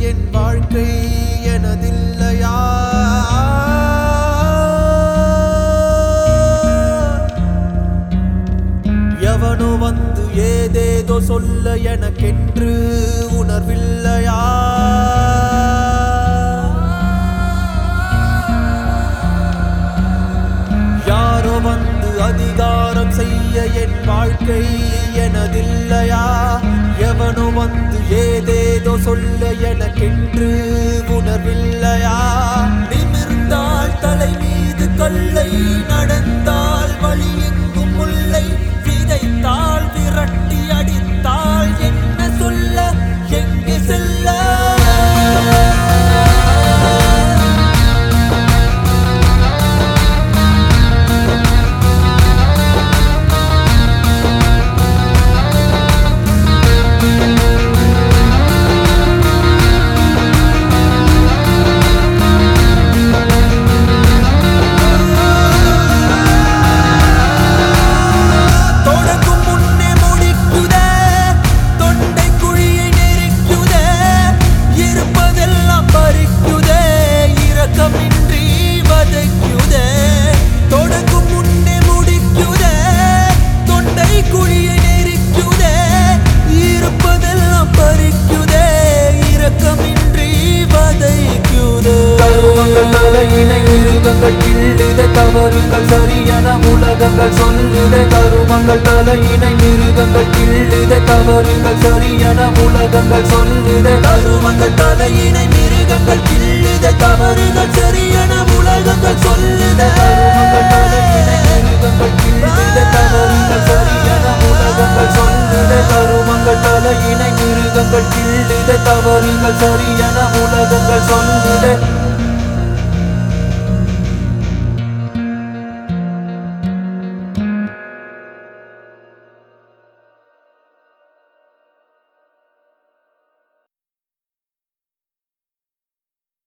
என் வாழ்க்கை எனதில்லையா எவனோ வந்து ஏதேதோ சொல்ல எனக்கென்று உணர்வில்லையா யாரோ வந்து அதிகாரம் செய்ய என் வாழ்க்கை எனதில்லையா எவனோ வந்து ஏதேதோ சொல்ல எனக்கென்று உணர்வில்லையா நிமிர்ந்தால் தலை மீது கொள்ளை நடந்தால் வழி எங்கும் முல்லை விதைத்தால் விரட்டி அடித்தால் என்ன சொல்ல எங்கே செல்ல தொடங்கும் முன்னே முடிக்குதே தொண்டை குழியை நெருக்குதே இருப்பதெல்லாம் பறிக்குதே இரக்கமின்றி வதைக்குதே தொடங்கும் முன்னே முடிக்குதே தொண்டை குழியை நெருக்குதே இருப்பதெல்லாம் பறிக்குதே இரக்கமின்றி வதைக்குதே கருமங்கள் தலையினை மிருகங்கள் கிள்ளுதே தவறுகள் சரியென உலகங்கள் சொல்லுதே கருமங்கள் தலையினை மிருகங்கள் கிள்ளுதே தவறுகள் சரியென உலகங்கள் சொல்லுதே கருமங்கள் தலையினை மிருகங்கள் கிள்ளுதே தவறுகள் சரியென உலகங்கள் சொல்லுதே கருமங்கள் தலையினை மிருகங்கள் கிள்ளுதே தவறுகள் சரியென உலகங்கள் சொல்லுதே கருமங்கள் தலையினை மிருகங்கள் கிள்ளுதே தவறுகள் சரியென உலகங்கள் சொல்லுதே